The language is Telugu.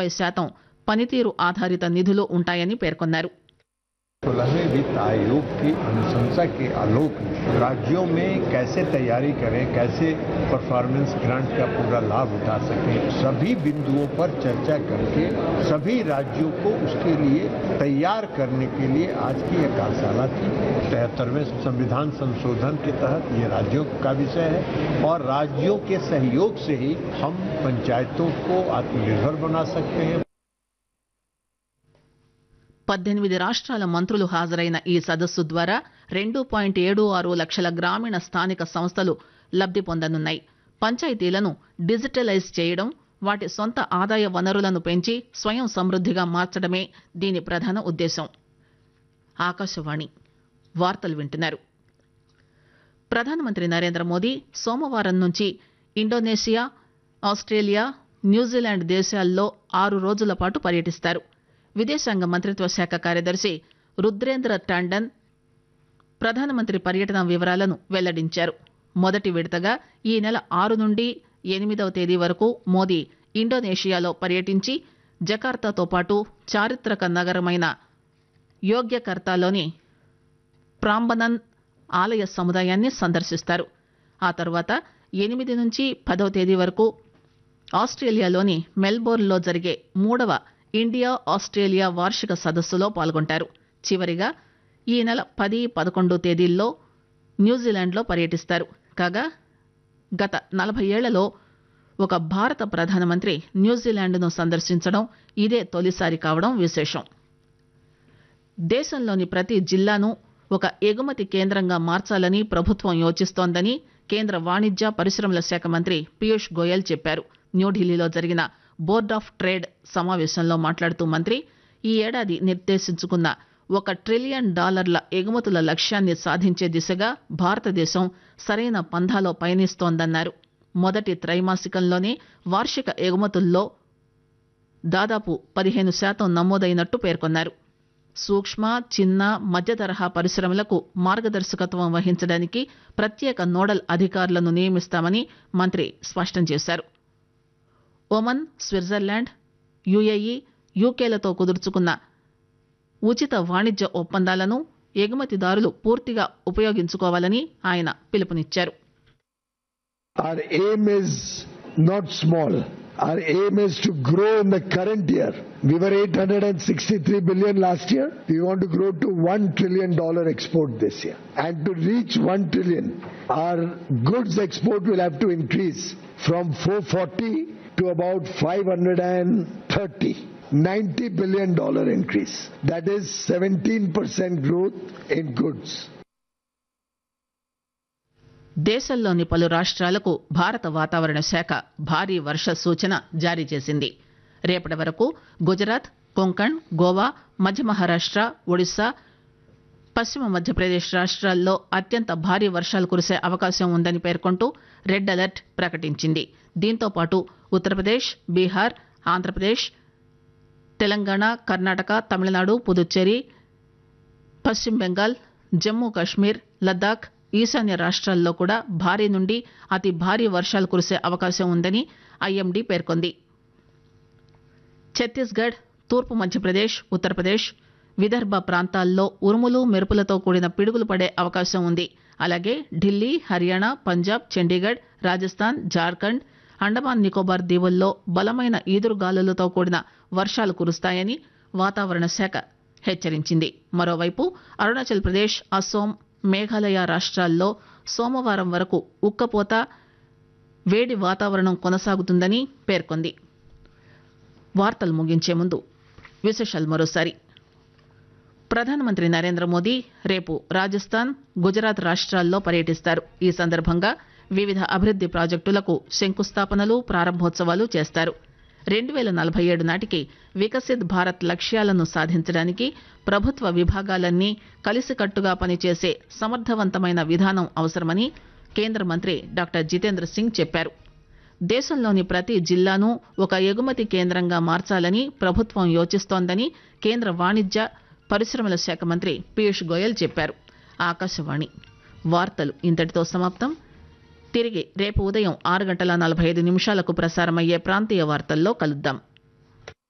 అరవై శాతం పనితీరు ఆధారిత నిధులు ఉంటాయని పేర్కొన్నారు सोलहवें वित्त आयोग की अनुशंसा के आलोक में राज्यों में कैसे तैयारी करें कैसे परफॉर्मेंस ग्रांट का पूरा लाभ उठा सकें सभी बिंदुओं पर चर्चा करके सभी राज्यों को उसके लिए तैयार करने के लिए आज की यह कार्यशाला थी तिहत्तरवें संविधान संशोधन के तहत ये राज्यों का विषय है और राज्यों के सहयोग से ही हम पंचायतों को आत्मनिर्भर बना सकते हैं పద్దెనిమిది రాష్ట్రాల మంత్రులు హాజరైన ఈ సదస్సు ద్వారా రెండు పాయింట్ ఏడు ఆరు లక్షల గ్రామీణ స్థానిక సంస్థలు లబ్ది పొందనున్నాయి పంచాయతీలను డిజిటలైజ్ చేయడం వాటి సొంత ఆదాయ వనరులను పెంచి స్వయం సమృద్దిగా మార్చడమే దీని ప్రధాన ఉద్దేశం ఆకాశవాణి వార్తలు వింటున్నారు ప్రధానమంత్రి నరేంద్ర మోదీ సోమవారం నుంచి ఇండోనేషియా ఆస్ట్రేలియా న్యూజిలాండ్ దేశాల్లో ఆరు రోజుల పాటు పర్యటిస్తారు విదేశాంగ మంత్రిత్వ శాఖ కార్యదర్శి రుద్రేంద్ర టాండన్ ప్రధానమంత్రి పర్యటన వివరాలను వెల్లడించారు మొదటి విడతగా ఈ నెల ఆరు నుండి ఎనిమిదవ తేదీ వరకు మోదీ ఇండోనేషియాలో పర్యటించి జకార్తాతో పాటు చారిత్రక నగరమైన యోగ్యకర్తాలోని ప్రాంబనన్ ఆలయ సముదాయాన్ని సందర్శిస్తారు ఆ తర్వాత ఎనిమిది నుంచి పదవ తేదీ వరకు ఆస్ట్రేలియాలోని మెల్బోర్న్లో జరిగే మూడవ ఇండియా ఆస్ట్రేలియా వార్షిక సదస్సులో పాల్గొంటారు చివరిగా ఈ నెల పది పదకొండు తేదీల్లో న్యూజిలాండ్లో పర్యటిస్తారు కాగా గత నలభై ఏళ్లలో ఒక భారత ప్రధానమంత్రి న్యూజిలాండ్ను సందర్శించడం ఇదే తొలిసారి కావడం విశేషం దేశంలోని ప్రతి జిల్లాను ఒక ఎగుమతి కేంద్రంగా మార్చాలని ప్రభుత్వం యోచిస్తోందని కేంద్ర వాణిజ్య పరిశ్రమల శాఖ మంత్రి పీయూష్ గోయల్ చెప్పారు న్యూఢిల్లీలో జరిగిన బోర్డ్ ఆఫ్ ట్రేడ్ సమావేశంలో మాట్లాడుతూ మంత్రి ఈ ఏడాది నిర్దేశించుకున్న ఒక ట్రిలియన్ డాలర్ల ఎగుమతుల లక్ష్యాన్ని సాధించే దిశగా భారతదేశం సరైన పంథాలో పయనిస్తోందన్నారు మొదటి త్రైమాసికంలోనే వార్షిక ఎగుమతుల్లో దాదాపు పదిహేను శాతం నమోదైనట్టు పేర్కొన్నారు సూక్ష్మ చిన్న మధ్య తరహా పరిశ్రమలకు మార్గదర్శకత్వం వహించడానికి ప్రత్యేక నోడల్ అధికారులను నియమిస్తామని మంత్రి స్పష్టం చేశారు ఒమన్ స్విట్జర్లాండ్ యుఏఈ యూకేలతో కుదుర్చుకున్న ఉచిత వాణిజ్య ఒప్పందాలను ఎగుమతిదారులు పూర్తిగా ఉపయోగించుకోవాలని ఆయన పిలుపునిచ్చారు Our aim is not small. Our aim is to grow in the current year. We were 863 billion last year. We want to grow to 1 trillion dollar export this year. And to reach 1 trillion, our goods export will have to increase from 440 to about 530. 90 billion dollar increase. That is 17% growth in goods. దేశంలోని పలు రాష్ట్రాలకు భారత వాతావరణ శాఖ భారీ వర్ష సూచన జారీ చేసింది రేపటి వరకు గుజరాత్ కొంకణ్ గోవా మధ్య మహారాష్ట్ర ఒడిశా పశ్చిమ మధ్యప్రదేశ్ రాష్ట్రాల్లో అత్యంత భారీ వర్షాలు కురిసే అవకాశం ఉందని పేర్కొంటూ రెడ్ అలర్ట్ ప్రకటించింది దీంతో పాటు ఉత్తరప్రదేశ్ బీహార్ ఆంధ్రప్రదేశ్ తెలంగాణ కర్ణాటక తమిళనాడు పుదుచ్చేరి పశ్చిమ బెంగాల్ జమ్మూ కాశ్మీర్ లద్దాఖ్ ఈశాన్య రాష్ట్రాల్లో కూడా భారీ నుండి అతి భారీ వర్షాలు కురిసే అవకాశం ఉందని ఐఎండీ పేర్కొంది ఛత్తీస్గఢ్ తూర్పు మధ్యప్రదేశ్ ఉత్తరప్రదేశ్ విదర్భ ప్రాంతాల్లో ఉరుములు మెరుపులతో కూడిన పిడుగులు పడే అవకాశం ఉంది అలాగే ఢిల్లీ హర్యానా పంజాబ్ చండీగఢ్ రాజస్థాన్ జార్ఖండ్ అండమాన్ నికోబార్ దీవుల్లో బలమైన ఈదురుగాలులతో కూడిన వర్షాలు కురుస్తాయని వాతావరణ శాఖ హెచ్చరించింది మరోవైపు అరుణాచల్ ప్రదేశ్ అస్సోం మేఘాలయ రాష్ట్రాల్లో సోమవారం వరకు ఉక్కపోత వేడి వాతావరణం కొనసాగుతుందని పేర్కొంది వార్తలు ముగించే ముందు విశేషాలు మరోసారి ప్రధానమంత్రి నరేంద్ర మోదీ రేపు రాజస్థాన్ గుజరాత్ రాష్ట్రాల్లో పర్యటిస్తారు ఈ సందర్భంగా వివిధ అభివృద్ది ప్రాజెక్టులకు శంకుస్థాపనలు ప్రారంభోత్సవాలు చేస్తారు రెండు వేల నలభై ఏడు నాటికి వికసిత్ భారత్ లక్ష్యాలను సాధించడానికి ప్రభుత్వ విభాగాలన్నీ కలిసికట్టుగా పనిచేసే సమర్థవంతమైన విధానం అవసరమని కేంద్ర మంత్రి డాక్టర్ జితేంద్ర సింగ్ చెప్పారు దేశంలోని ప్రతి జిల్లాను ఒక ఎగుమతి కేంద్రంగా మార్చాలని ప్రభుత్వం యోచిస్తోందని కేంద్ర వాణిజ్య పరిశ్రమల శాఖ మంత్రి పీయూష్ గోయల్ చెప్పారు ఆకాశవాణి వార్తలు ఇంతటితో సమాప్తం తిరిగి రేపు ఉదయం ఆరు గంటల నలభై ఐదు నిమిషాలకు ప్రసారమయ్యే ప్రాంతీయ వార్తల్లో కలుద్దాం